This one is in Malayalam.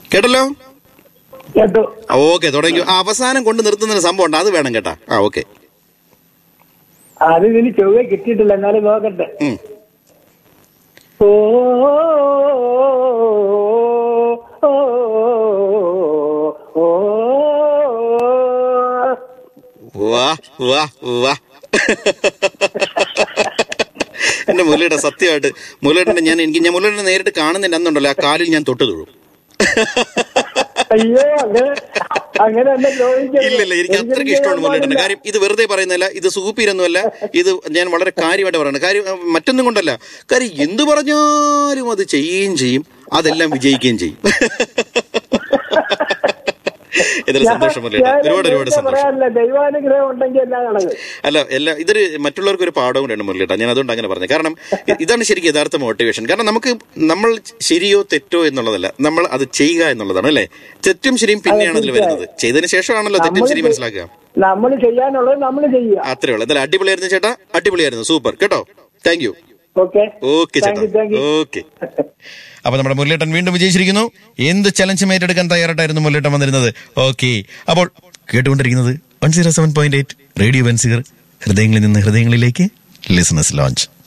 കേട്ടല്ലോ കേട്ടു ഓക്കെ തുടങ്ങി ആ, അവസാനം കൊണ്ട് നിർത്തുന്ന സംഭവം ഉണ്ട് അത് വേണം കേട്ടാ ആ ഓക്കെ അത് ഇതിന് ചൊവ്വ കിട്ടിയിട്ടില്ല എന്നാലും നോക്കട്ടെ ഉം. ഓ ഓ, ഓ, വാ വാ വാ എന്റെ മുരളിയുടെ സത്യമായിട്ട് മുരളിയുടെ ഞാൻ എനിക്ക് ഞാൻ മുരളിയുടെ നേരിട്ട് കാണുന്നില്ല അന്നുണ്ടല്ലോ ആ കാലിൽ ഞാൻ തൊട്ട് തൊഴും അയ്യോ അങ്ങനെ അങ്ങനെ എന്നെ ദ്രോഹിക്കരുത്. ഇല്ല ഇല്ല എനിക്ക് അത്രയ്ക്ക് ഇഷ്ടമാണ് മുരളിയുടെ കാര്യം ഇത് വെറുതെ പറയുന്നതല്ല ഇത് സൂപ്പീരൊന്നുമല്ല ഇത് ഞാൻ വളരെ കാര്യമായിട്ട് പറയുന്നത് കാര്യം അഹ് മറ്റൊന്നും കൊണ്ടല്ല കാര്യം എന്ത് പറഞ്ഞാലും അത് ചെയ്യുകയും ചെയ്യും അതെല്ലാം വിജയിക്കുകയും ചെയ്യും ഇതിൽ സന്തോഷം മുരളിയുടെ ഞാൻ ഒരുപാട് ഒരുപാട് നേരത്തെ സന്തോഷം പറയാറില്ല ദൈവാനുഗ്രഹം ഉണ്ടെങ്കിൽ എല്ലാം നടക്കും അല്ല എല്ലാ ഇതൊരു മറ്റുള്ളവർക്ക് ഒരു പാഠവും വേണം മുരളിയേട്ടാ ഞാൻ അതുകൊണ്ട് അങ്ങനെ പറഞ്ഞത് കാരണം ഇ- ഇതാണ് ശരിക്കും യഥാർത്ഥ മോട്ടിവേഷൻ കാരണം നമുക്ക് നമ്മൾ ശരിയോ തെറ്റോ എന്നുള്ളതല്ല നമ്മൾ അത് ചെയ്യുക എന്നുള്ളതാണ് അല്ലേ തെറ്റും ശരിയും പിന്നെയാണ് അതിൽ വരുന്നത് ചെയ്തതിന് ശേഷമാണല്ലോ തെറ്റും ശരി മനസ്സിലാക്കുക നമ്മൾ ചെയ്യാനുള്ളത് നമ്മൾ ചെയ്യുക അത്രേ ഉള്ളൂ എന്തായാലും അടിപൊളിയായിരുന്നു ചേട്ടാ അടിപൊളിയായിരുന്നു സൂപ്പർ കേട്ടോ thank you okay okay thank ചേട്ടാ യു താങ്ക് യു ഓക്കെ അപ്പൊ നമ്മുടെ മുരളിയേട്ടൻ വീണ്ടും വിജയിച്ചിരിക്കുന്നു എന്ത് ചലഞ്ചും ഏറ്റെടുക്കാൻ തയ്യാറായിട്ടായിരുന്നു മുരളിയേട്ടൻ വന്നിരുന്നത് ഓക്കെ അപ്പോൾ കേട്ടുകൊണ്ടിരിക്കുന്നത് one zero seven point eight radio വൻസിഗർ ഹൃദയങ്ങളിൽ നിന്ന് ഹൃദയങ്ങളിലേക്ക് ലിസണസ് ലോഞ്ച്